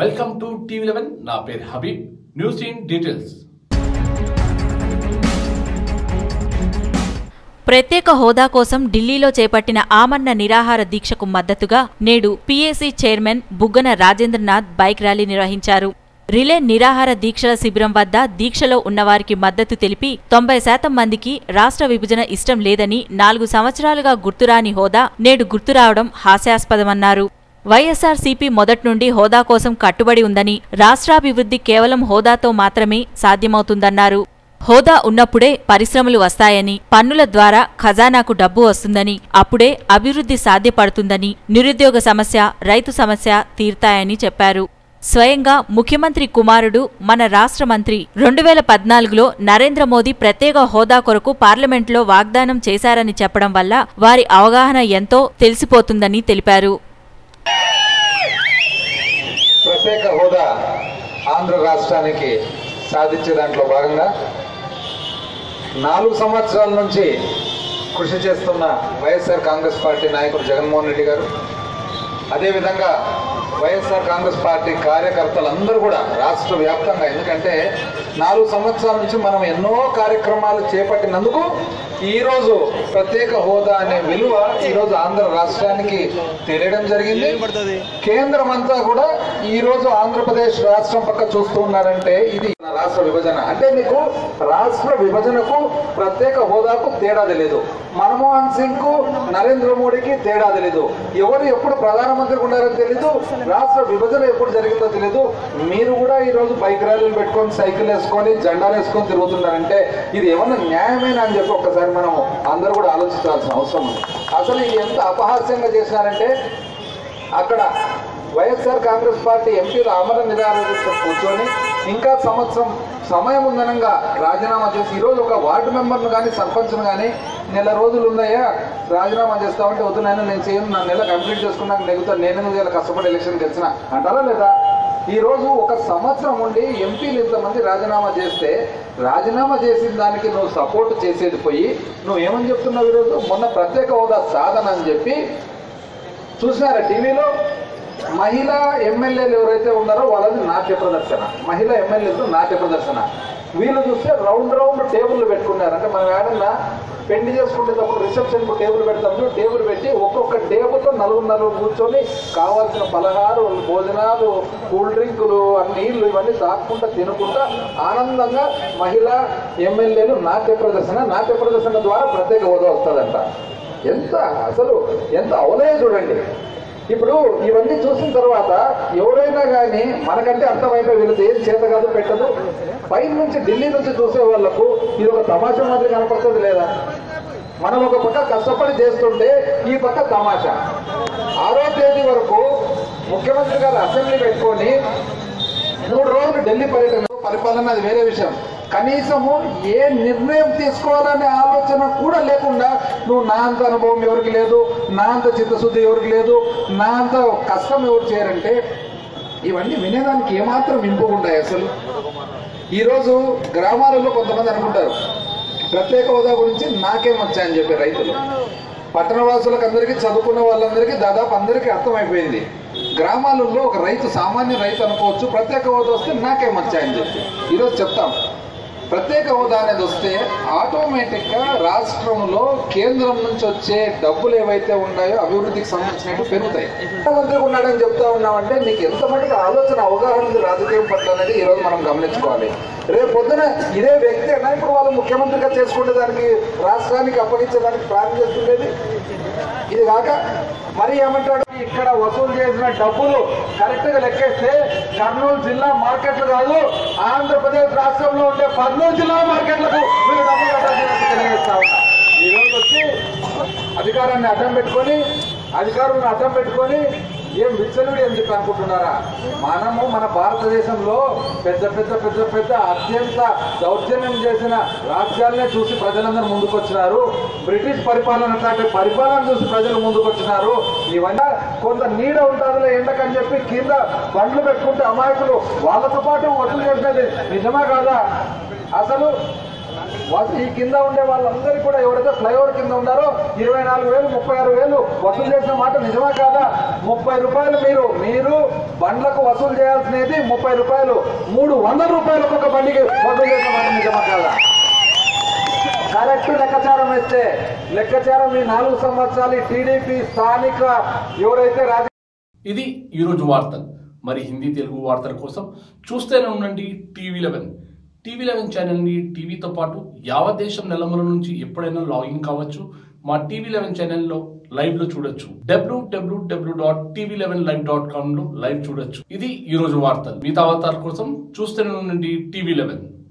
welcome to TV eleven నా పేరు Habib news in details ప్రత్యేక హోదా కోసం ఢిల్లీలో చేపట్టిన ఆమరణ నిరాహార దీక్షకు మద్దతుగా నేడు PAC chairman Buggana Rajendranath bike rally నిర్వహించారు రిలే నిరాహార దీక్షల శిబిరం వద్ద దీక్షలో ఉన్నవారికి మద్దతు తెలిపి తొంభై శాతం మందికి రాష్ట్ర విభజన ఇష్టం లేదని నాలుగు సంవత్సరాలుగా గుర్తురాని హోదా నేడు గుర్తురావడం హాస్యాస్పదమన్నారు వైఎస్ఆర్సీపీ మొదట్నుండి హోదా కోసం కట్టుబడి ఉందని రాష్ట్రాభివృద్ధి కేవలం హోదాతో మాత్రమే సాధ్యమవుతుందన్నారు హోదా ఉన్నప్పుడే పరిశ్రమలు వస్తాయని పన్నుల ద్వారా ఖజానాకు డబ్బు వస్తుందని అప్పుడే అభివృద్ధి సాధ్యపడుతుందని నిరుద్యోగ సమస్య రైతు సమస్య తీర్తాయని చెప్పారు స్వయంగా ముఖ్యమంత్రి కుమారుడు మన రాష్ట్ర మంత్రి రెండు వేల పద్నాలుగులో నరేంద్ర మోదీ ప్రత్యేక హోదా కొరకు పార్లమెంట్లో వాగ్దానం చేశారని చెప్పడం వల్ల వారి అవగాహన ఎంతో తెలిసిపోతుందని తెలిపారు ప్రత్యేక హోదా ఆంధ్ర రాష్ట్రానికి సాధించే దాంట్లో భాగంగా నాలుగు సంవత్సరాల నుంచి కృషి చేస్తున్న వైఎస్ఆర్ కాంగ్రెస్ పార్టీ నాయకుడు జగన్మోహన్ రెడ్డి గారు అదేవిధంగా వైఎస్ఆర్ కాంగ్రెస్ పార్టీ కార్యకర్తలందరూ కూడా రాష్ట్ర వ్యాప్తంగా ఎందుకంటే నాలుగు సంవత్సరాల నుంచి మనం ఎన్నో కార్యక్రమాలు చేపట్టినందుకు ఈరోజు ప్రత్యేక హోదా అనే విలువ ఈరోజు ఆంధ్ర రాష్ట్రానికి తెలియడం జరిగింది కేంద్రం అంతా కూడా ఈరోజు ఆంధ్రప్రదేశ్ రాష్ట్రం పక్క చూస్తూ ఉన్నారంటే ఇది రాష్ట్ర విభజన అంటే మీకు రాష్ట్ర విభజనకు ప్రత్యేక హోదాకు తేడా తెలియదు మన్మోహన్ సింగ్ కు నరేంద్ర మోడీకి తేడా తెలియదు ఎవరు ఎప్పుడు ప్రధానమంత్రి ఉన్నారో తెలీదు రాష్ట్ర విభజన ఎప్పుడు జరిగిందో తెలీదు మీరు కూడా ఈ రోజు బైక్ ర్యాలీలు పెట్టుకొని సైకిల్ వేసుకొని జెండాలు వేసుకొని తిరుగుతున్నారంటే ఇది ఏమన్నా న్యాయమేనా అని చెప్పి ఒక్కసారి మనం అందరూ కూడా ఆలోచించాల్సిన అవసరం ఉంది అసలు ఇది ఎంత అపహాస్యంగా చేసినారంటే అక్కడ వైఎస్ఆర్ కాంగ్రెస్ పార్టీ ఎంపీలు అమర నిరాహార కూర్చొని ఇంకా సంవత్సరం సమయం ఉందనంగా రాజీనామా చేసి ఈరోజు ఒక వార్డు మెంబర్ను కానీ సర్పంచ్ను కానీ నెల రోజులు ఉన్నాయా రాజీనామా చేస్తామంటే వద్దు నాయన నేను చేయను నా నెల కంప్లీట్ చేసుకున్నాక నెగుతా నేను ఇలా కష్టపడి ఎలక్షన్ గెలిచిన అంటారా లేదా ఈ రోజు ఒక సంవత్సరం ఉండి ఎంపీలు ఇంతమంది రాజీనామా చేస్తే రాజీనామా చేసిన దానికి నువ్వు సపోర్ట్ చేసేది పోయి నువ్వు ఏమని చెప్తున్నావు ఈరోజు మొన్న ప్రత్యేక హోదా సాధన అని చెప్పి చూసినారా టీవీలో మహిళా ఎమ్మెల్యేలు ఎవరైతే ఉన్నారో వాళ్ళది నాట్య ప్రదర్శన మహిళా ఎమ్మెల్యేలతో నాట్య ప్రదర్శన వీళ్ళు చూస్తే రౌండ్ రౌండ్ టేబుల్ పెట్టుకున్నారు అంటే మనం ఏడన్నా పెళ్లి చేసుకునేటప్పుడు రిసెప్షన్ టేబుల్ పెడతాము టేబుల్ పెట్టి ఒక్కొక్క టేబుల్లో నలుగురు నలుగురు కూర్చొని కావాల్సిన పలహారు భోజనాలు కూల్ డ్రింకులు నీళ్లు ఇవన్నీ తాక్కుంటా తినుకుంటా ఆనందంగా మహిళా ఎమ్మెల్యేలు నాట్య ప్రదర్శన నాట్య ప్రదర్శన ద్వారా ప్రత్యేక హోదా వస్తుందంట ఎంత అసలు ఎంత అవలయ చూడండి ఇప్పుడు ఇవన్నీ చూసిన తర్వాత ఎవరైనా కానీ మనకంటే అర్థమైపోయి వీళ్ళది ఏం చేత కాదు పెట్టదు పైన నుంచి ఢిల్లీ నుంచి చూసే వాళ్ళకు ఇది ఒక తమాషా మాదిరి కనపడుతుంది లేదా మనం ఒక పక్క కష్టపడి చేస్తుంటే ఈ పక్క తమాషా ఆరో తేదీ వరకు ముఖ్యమంత్రి గారు అసెంబ్లీ పెట్టుకొని మూడు రోజులు ఢిల్లీ పర్యటన పరిపాలన అది వేరే విషయం కనీసము ఏ నిర్ణయం తీసుకోవాలనే ఆలోచన కూడా లేకుండా నువ్వు నా అంత అనుభవం ఎవరికి లేదు నా అంత చిత్తశుద్ధి ఎవరికి లేదు నా అంత కష్టం ఎవరు చేయరంటే ఇవన్నీ వినేదానికి ఏమాత్రం ఇంపుకుంటాయి అసలు ఈరోజు గ్రామాలలో కొంతమంది అనుకుంటారు ప్రత్యేక హోదా గురించి నాకేం వచ్చాయని చెప్పి రైతులు పట్టణవాసులకు అందరికీ చదువుకున్న వాళ్ళందరికీ దాదాపు అందరికీ అర్థమైపోయింది గ్రామాలలో ఒక రైతు సామాన్య రైతు అనుకోవచ్చు ప్రత్యేక హోదా వస్తే నాకేం వచ్చాయని చెప్పి ఈరోజు చెప్తాం ప్రత్యేక హోదా అనేది వస్తే ఆటోమేటిక్గా రాష్ట్రంలో కేంద్రం నుంచి వచ్చే డబ్బులు ఏవైతే ఉన్నాయో అభివృద్ధికి సంబంధించినట్టు పెరుగుతాయి ముఖ్యమంత్రి ఉన్నాడని చెప్తా ఉన్నామంటే నీకు ఎంత మటుకు ఆలోచన అవగాహన ఉంది రాజకీయం పట్ల అనేది ఈరోజు మనం గమనించుకోవాలి రేపు పొద్దున ఇదే వ్యక్తి అయినా ఇప్పుడు వాళ్ళు ముఖ్యమంత్రిగా చేసుకునే దానికి రాష్ట్రానికి అప్పగించేదానికి ప్లాన్ చేస్తుండేది ఇది కాక మరి ఏమంటాడు ఇక్కడ వసూలు చేసిన డబ్బులు కరెక్ట్ గా లెక్కేస్తే కర్నూలు జిల్లా మార్కెట్లు కాదు ఆంధ్రప్రదేశ్ రాష్ట్రంలో ఉండే పర్నూలు జిల్లా మార్కెట్లకు వీళ్ళు డబ్బులు కట్టాల్సినట్టు తెలియజేస్తా ఉన్నా ఈ రోజు వచ్చి అధికారాన్ని అడ్డం పెట్టుకొని అధికారులను అడ్డం పెట్టుకొని ఏం విచ్చలుడు అని చెప్పి అనుకుంటున్నారా మనము మన భారతదేశంలో పెద్ద పెద్ద పెద్ద పెద్ద అత్యంత దౌర్జన్యం చేసిన రాజ్యాలనే చూసి ప్రజలందరూ ముందుకొచ్చినారు బ్రిటిష్ పరిపాలన కాటి పరిపాలన చూసి ప్రజలు ముందుకొచ్చినారు ఇవన్నీ కొంత నీడ ఉంటుందిలే ఎండకని చెప్పి కింద బండ్లు పెట్టుకుంటే అమాయకులు వాళ్ళతో పాటు వసూలు చేసినది నిజమా కాదా అసలు వా- ఈ కింద ఉండే వాళ్ళందరికీ కూడా ఎవరైతే ఫ్లైఓవర్ కింద ఉన్నారో ఇరవై నాలుగు వేలు ముప్పై ఆరు వేలు వసూలు చేసిన మాట నిజమా కాదా ముప్పై రూపాయలు మీరు మీరు బండ్లకు వసూలు చేయాల్సినది ముప్పై రూపాయలు మూడు వందల రూపాయలు ఒక్కొక్క బండికి వసూలు చేసిన మాట నిజమా కాదా కరెక్ట్ లెక్కచారం వేస్తే లెక్కచారం ఈ నాలుగు సంవత్సరాలు ఈ టీడీపీ స్థానిక ఎవరైతే రాజ ఇది ఈరోజు వార్తలు మరి హిందీ తెలుగు వార్తల కోసం చూస్తూనే ఉండండి టీవీ లెవెన్ టీవీ లెవెన్ ఛానల్ని టీవీతో పాటు యావత్ దేశం నెలమల నుంచి ఎప్పుడైనా లాగిన్ కావచ్చు మా టీవీ లెవెన్ ఛానల్లో లైవ్ లో చూడొచ్చు W W W dot TV eleven live dot com లో లైవ్ చూడొచ్చు ఇది ఈ రోజు వార్తలు మిగతా వార్తల కోసం చూస్తూనే ఉండండి టీవీ లెవెన్